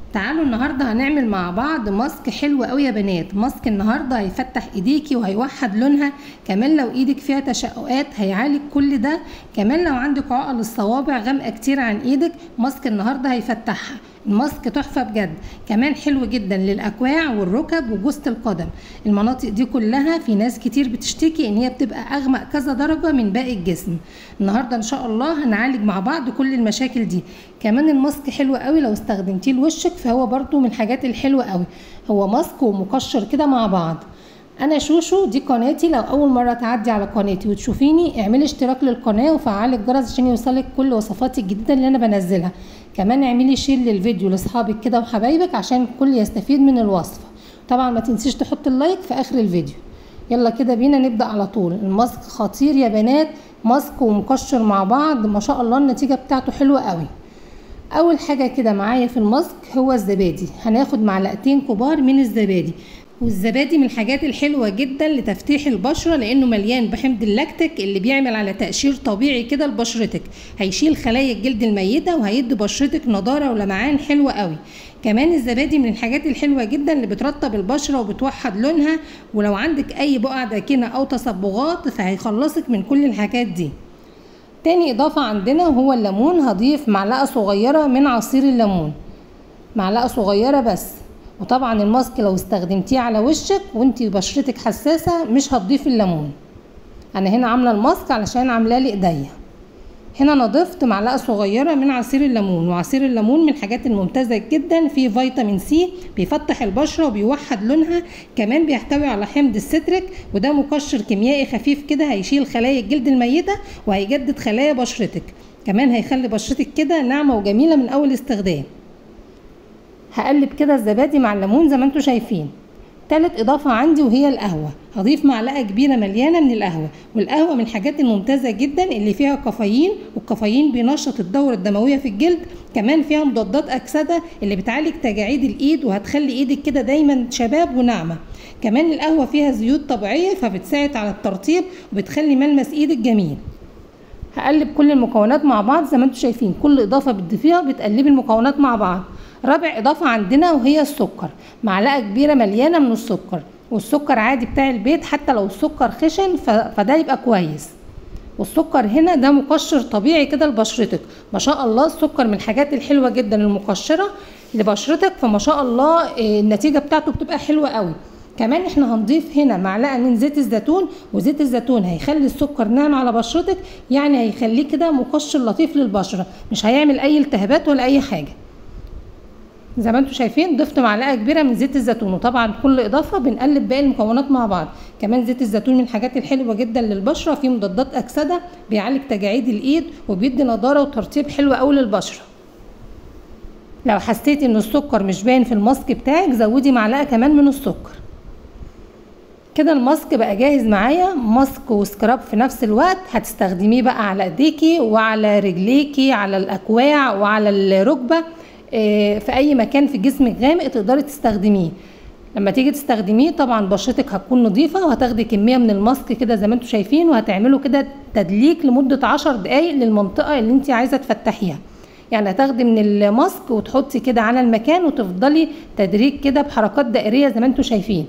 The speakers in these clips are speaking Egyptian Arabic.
تعالوا النهارده هنعمل مع بعض ماسك حلو قوي يا بنات ماسك النهارده هيفتح ايديكي وهيوحد لونها كمان لو ايدك فيها تشققات هيعالج كل ده كمان لو عندك عقل الصوابع غامقه كتير عن ايدك ماسك النهارده هيفتحها الماسك تحفه بجد كمان حلو جدا للاكواع والركب وجوزة القدم المناطق دي كلها في ناس كتير بتشتكي ان هي بتبقى اغمق كذا درجه من باقي الجسم النهارده ان شاء الله هنعالج مع بعض كل المشاكل دي كمان الماسك حلو قوي لو استخدمتيه لوشك فهو برضو من الحاجات الحلوه قوي هو ماسك ومقشر كده مع بعض انا شوشو دي قناتي لو اول مره تعدي على قناتي وتشوفيني اعملي اشتراك للقناه وفعلي الجرس عشان يوصلك كل وصفاتي الجديده اللي انا بنزلها كمان اعملي شير للفيديو لاصحابك كده وحبايبك عشان الكل يستفيد من الوصفه طبعا ما تنسيش تحط اللايك في اخر الفيديو يلا كده بينا نبدا على طول الماسك خطير يا بنات ماسك ومقشر مع بعض ما شاء الله النتيجه بتاعته حلوه قوي اول حاجه كده معايا في الماسك هو الزبادي هناخد معلقتين كبار من الزبادي والزبادي من الحاجات الحلوه جدا لتفتيح البشره لانه مليان بحمض اللاكتيك اللي بيعمل على تقشير طبيعي كده لبشرتك هيشيل خلايا الجلد الميته وهيدي بشرتك نضاره ولمعان حلوه قوي كمان الزبادي من الحاجات الحلوه جدا اللي بترطب البشره وبتوحد لونها ولو عندك اي بقع داكنه او تصبغات فهيخلصك من كل الحاجات دي تاني اضافه عندنا هو الليمون هضيف معلقه صغيره من عصير الليمون معلقه صغيره بس وطبعا الماسك لو استخدمتيه على وشك وانتي بشرتك حساسه مش هتضيف الليمون انا هنا عامله الماسك علشان عاملاه لايديا هنا انا ضفت معلقه صغيره من عصير الليمون وعصير الليمون من الحاجات الممتازه جدا فيه فيتامين سي بيفتح البشره وبيوحد لونها كمان بيحتوي على حمض الستريك وده مقشر كيميائي خفيف كده هيشيل خلايا الجلد الميته وهيجدد خلايا بشرتك كمان هيخلي بشرتك كده ناعمه وجميله من اول استخدام هقلب كده الزبادي مع الليمون زي ما انتم شايفين تالت اضافه عندي وهي القهوه هضيف معلقه كبيره مليانه من القهوه والقهوه من الحاجات الممتازه جدا اللي فيها كافيين والكافيين بينشط الدوره الدمويه في الجلد كمان فيها مضادات اكسده اللي بتعالج تجاعيد الايد وهتخلي ايدك كده دايما شباب وناعمه كمان القهوه فيها زيوت طبيعيه فبتساعد على الترطيب وبتخلي ملمس ايدك جميل هقلب كل المكونات مع بعض زي ما انتم شايفين كل اضافه بتضيفيها بتقلبي المكونات مع بعض رابع اضافه عندنا وهي السكر معلقه كبيره مليانه من السكر والسكر عادي بتاع البيت حتى لو السكر خشن فده يبقى كويس والسكر هنا ده مقشر طبيعي كده لبشرتك ما شاء الله السكر من الحاجات الحلوه جدا المقشره لبشرتك فما شاء الله النتيجه بتاعته بتبقى حلوه قوي كمان احنا هنضيف هنا معلقه من زيت الزيتون وزيت الزيتون هيخلي السكر ناعم على بشرتك يعني هيخليه كده مقشر لطيف للبشره مش هيعمل اي التهابات ولا اي حاجه زي ما انتم شايفين ضفت معلقه كبيره من زيت الزيتون وطبعا كل اضافه بنقلب باقي المكونات مع بعض كمان زيت الزيتون من الحاجات الحلوه جدا للبشره فيه مضادات اكسده بيعالج تجاعيد الايد وبيدي نضاره وترطيب حلو قوي للبشره لو حسيتي ان السكر مش باين في الماسك بتاعك زودي معلقه كمان من السكر كده الماسك بقى جاهز معايا ماسك وسكراب في نفس الوقت هتستخدميه بقى على ايديكي وعلى رجليكي على الاكواع وعلى الركبه في اي مكان في جسمك غامق تقدري تستخدميه لما تيجي تستخدميه طبعا بشرتك هتكون نظيفه وهتاخدي كميه من الماسك كده زي ما انتم شايفين وهتعملوا كده تدليك لمده عشر دقايق للمنطقه اللي انت عايزه تفتحيها يعني هتاخدي من الماسك وتحطي كده على المكان وتفضلي تدريج كده بحركات دائريه زي ما انتم شايفين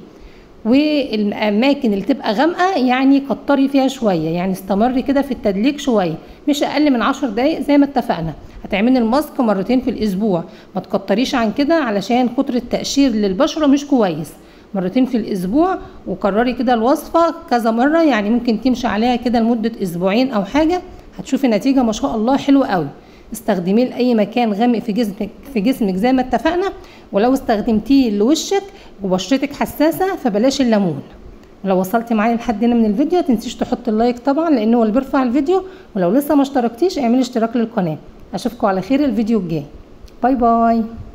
والاماكن اللي تبقى غامقه يعني كتري فيها شويه يعني استمري كده في التدليك شويه مش اقل من عشر دقايق زي ما اتفقنا هتعملي الماسك مرتين في الاسبوع ما تكتريش عن كده علشان كتر التقشير للبشره مش كويس مرتين في الاسبوع وكرري كده الوصفه كذا مره يعني ممكن تمشي عليها كده لمده اسبوعين او حاجه هتشوفي نتيجه ما شاء الله حلوه قوي استخدميه لاي مكان غامق في جسمك في جسمك زي ما اتفقنا ولو استخدمتيه لوشك وبشرتك حساسه فبلاش الليمون ولو وصلتي معايا لحد هنا من الفيديو متنسيش تحط اللايك طبعا لانه هو اللي بيرفع الفيديو ولو لسه ما اشتركتيش اعملي اشتراك للقناه اشوفكم على خير الفيديو الجاي باي باي